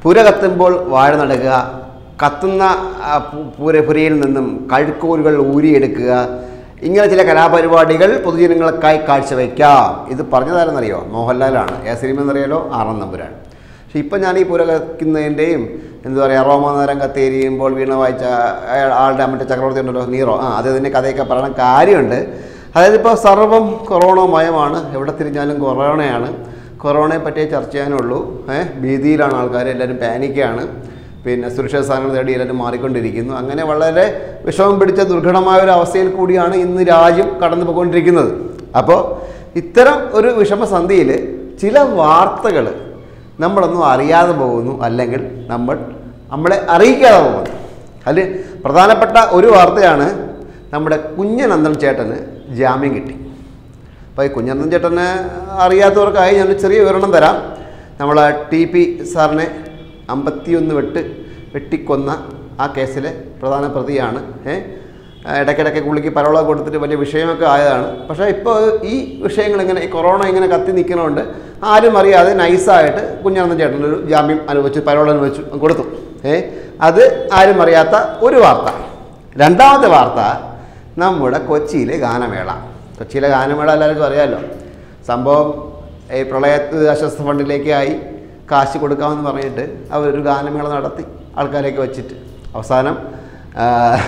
പുര കത്തുമ്പോൾ വാഴ നടുക കത്തുന്ന ആ, പു- പുര പുരയിൽ നിന്നും കഴുക്കോലുകൾ ഊരിയെടുക്കുക ഇങ്ങനെ ചില കലാപരിപാടികൾ പൊതുജനങ്ങൾക്കായി കാഴ്ചവെക്കാം ഇത് പറഞ്ഞതാരെന്നറിയോ മോഹൻലാലാണ് ഏ സിനിമ എന്നറിയാലോ ആറാം നമ്പുരാണ് പക്ഷെ ഇപ്പം ഞാൻ ഈ പുര കത്തിക്കുന്നതിൻ്റെയും എന്താ പറയുക റോമാനേരം കത്തിയെരിയുമ്പോൾ വീണ വായിച്ച അയാൾ- ആളുടെ മറ്റേ ചക്രവർത്തി ഉണ്ടല്ലോ നീറോ ആ അദ്ദേഹത്തിൻ്റെ കഥയൊക്കെ പറയണ കാര്യമുണ്ട് അതായത് ഇപ്പോൾ സർവ്വം കൊറോണമയമാണ് എവിടെ തിരിഞ്ഞാലും കൊറോണയാണ് കൊറോണയെ പറ്റിയേ ചർച്ച ചെയ്യാനുള്ളൂ ഏഹ് ഭീതിയിലാണ് ആൾക്കാർ എല്ലാവരും പാനിക്കാണ് പിന്നെ സുരക്ഷിത സ്ഥാനങ്ങൾ തേടി എല്ലാവരും മാറിക്കൊണ്ടിരിക്കുന്നു അങ്ങനെ വളരെ വിഷമം പിടിച്ച ദുർഘടമായ ഒരു അവസ്ഥയിൽ കൂടിയാണ് ഇന്ന് രാജ്യം കടന്നു പോയിക്കൊണ്ടിരിക്കുന്നത് അപ്പോൾ ഇത്തരം ഒരു വിഷമസന്ധിയിൽ ചില വാർത്തകൾ നമ്മളൊന്നും അറിയാതെ പോകുന്നു അല്ലെങ്കിൽ നമ്മൾ നമ്മളെ അറിയിക്കാതെ പോകുന്നു അതിൽ പ്രധാനപ്പെട്ട ഒരു വാർത്തയാണ് നമ്മുടെ കുഞ്ഞനന്ദൻ ചേട്ടന് ജാമ്യം കിട്ടി അപ്പോൾ ഈ കുഞ്ഞനന്ദൻ ചേട്ടനെ അറിയാത്തവർക്കായി ഞാനൊരു ചെറിയ വിവരണം തരാം നമ്മൾ ടി പി സാറിനെ അമ്പത്തിയൊന്ന് വെട്ട് വെട്ടിക്കൊന്ന ആ കേസിലെ പ്രധാന പ്രതിയാണ് ഏ ഇടയ്ക്കിടയ്ക്ക് പുള്ളിക്ക് പരോള കൊടുത്തിട്ട് വലിയ വിഷയമൊക്കെ ആയതാണ് പക്ഷേ ഇപ്പോൾ ഈ വിഷയങ്ങൾ ഇങ്ങനെ ഈ കൊറോണ ഇങ്ങനെ കത്തി നിൽക്കുന്നതുകൊണ്ട് ആരും അറിയാതെ നൈസായിട്ട് കുഞ്ഞനന്ദൻ ചേട്ടനൊരു ജാമ്യം അനുഭവിച്ചു പരോള അനുഭവിച്ചു കൊടുത്തു ഏ അത് ആരും അറിയാത്ത ഒരു വാർത്ത രണ്ടാമത്തെ വാർത്ത നമ്മുടെ കൊച്ചിയിലെ ഗാനമേള കൊച്ചിയിലെ ഗാനമേള എല്ലാവർക്കും അറിയാമല്ലോ സംഭവം ഈ പ്രളയ ദുരിതാശ്വാസ ഫണ്ടിലേക്കായി കാശ് കൊടുക്കാമെന്ന് പറഞ്ഞിട്ട് അവരൊരു ഗാനമേള നടത്തി ആൾക്കാരെയൊക്കെ വെച്ചിട്ട് അവസാനം ആ,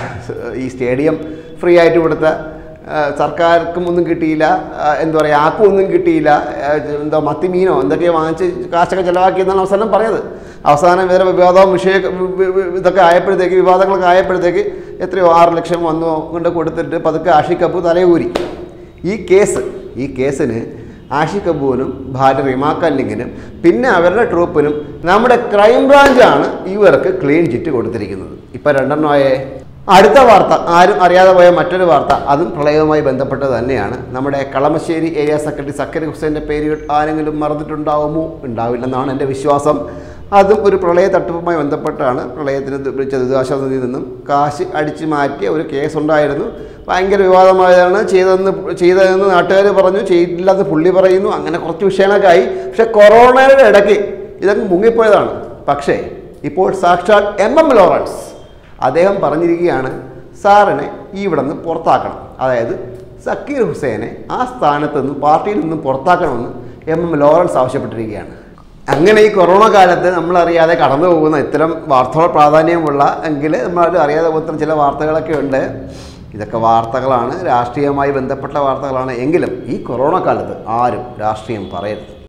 ഈ സ്റ്റേഡിയം ഫ്രീ ആയിട്ട് കൊടുത്ത ആ, സർക്കാർക്കും ഒന്നും കിട്ടിയില്ല ആ, എന്താ പറയുക ആർക്കും ഒന്നും കിട്ടിയില്ല ആ, എന്തോ മത്തിമീനോ എന്തൊക്കെയോ വാങ്ങിച്ച് കാശൊക്കെ ചിലവാക്കിയെന്നാണ് അവസാനം പറഞ്ഞത് അവസാനം വേറെ വിവാദവും വിഷയ വി- വി- ഇതൊക്കെ ആയപ്പോഴത്തേക്ക് വിവാദങ്ങളൊക്കെ ആയപ്പോഴത്തേക്ക് എത്രയോ ആറ് ലക്ഷം വന്നു കൊണ്ട് കൊടുത്തിട്ട് പതുക്കെ ആഷി കപൂർ തലയൂരി ഈ കേസ് ഈ കേസിന് ആഷി കപൂറിനും ഭാര്യ റിമാക്കല്ലിങ്ങിനും പിന്നെ അവരുടെ ട്രൂപ്പിനും നമ്മുടെ ക്രൈംബ്രാഞ്ചാണ് ഇവർക്ക് ക്ലീൻ ചിറ്റ് കൊടുത്തിരിക്കുന്നത് ഇപ്പം രണ്ടെണ്ണമായേ അടുത്ത വാർത്ത ആരും അറിയാതെ പോയ മറ്റൊരു വാർത്ത അതും പ്രളയവുമായി ബന്ധപ്പെട്ടത് തന്നെയാണ് നമ്മുടെ കളമശ്ശേരി ഏരിയ സെക്രട്ടറി സക്കരി ഹുസൈൻ്റെ പേര് ആരെങ്കിലും മറന്നിട്ടുണ്ടാവുമോ ഉണ്ടാവില്ലെന്നാണ് എൻ്റെ വിശ്വാസം അതും ഒരു പ്രളയ തട്ടിപ്പുമായി ബന്ധപ്പെട്ടാണ് പ്രളയത്തിന് ദു- വിളിച്ച ദുരിതാശ്വാസ നിധിയിൽ നിന്നും കാശ് അടിച്ചു മാറ്റിയ ഒരു കേസുണ്ടായിരുന്നു ഭയങ്കര വിവാദമായതാണ് ചെയ്തതെന്ന് ചെയ്തതെന്ന് നാട്ടുകാർ പറഞ്ഞു ചെയ്തില്ലെന്ന് പുള്ളി പറയുന്നു അങ്ങനെ കുറച്ച് വിഷയങ്ങളൊക്കെ ആയി പക്ഷെ കൊറോണയുടെ ഇടയ്ക്ക് ഇതൊക്കെ മുങ്ങിപ്പോയതാണ് പക്ഷേ ഇപ്പോൾ സാക്ഷാൽ എം എം ലോറൻസ് അദ്ദേഹം പറഞ്ഞിരിക്കുകയാണ് സാറിനെ ഇവിടെ നിന്ന് പുറത്താക്കണം അതായത് സക്കീർ ഹുസൈനെ ആ സ്ഥാനത്ത് നിന്ന് പാർട്ടിയിൽ നിന്നും പുറത്താക്കണമെന്ന് എം എം ലോറൻസ് ആവശ്യപ്പെട്ടിരിക്കുകയാണ് അങ്ങനെ ഈ കൊറോണ കാലത്ത് നമ്മളറിയാതെ കടന്നു പോകുന്ന ഇത്തരം വാർത്തകൾ പ്രാധാന്യമുള്ള എങ്കിൽ നമ്മൾ അറിയാതെ പോകുന്ന ചില വാർത്തകളൊക്കെ ഉണ്ട് ഇതൊക്കെ വാർത്തകളാണ് രാഷ്ട്രീയവുമായി ബന്ധപ്പെട്ട വാർത്തകളാണ് എങ്കിലും ഈ കൊറോണ കാലത്ത് ആരും രാഷ്ട്രീയം പറയരുത്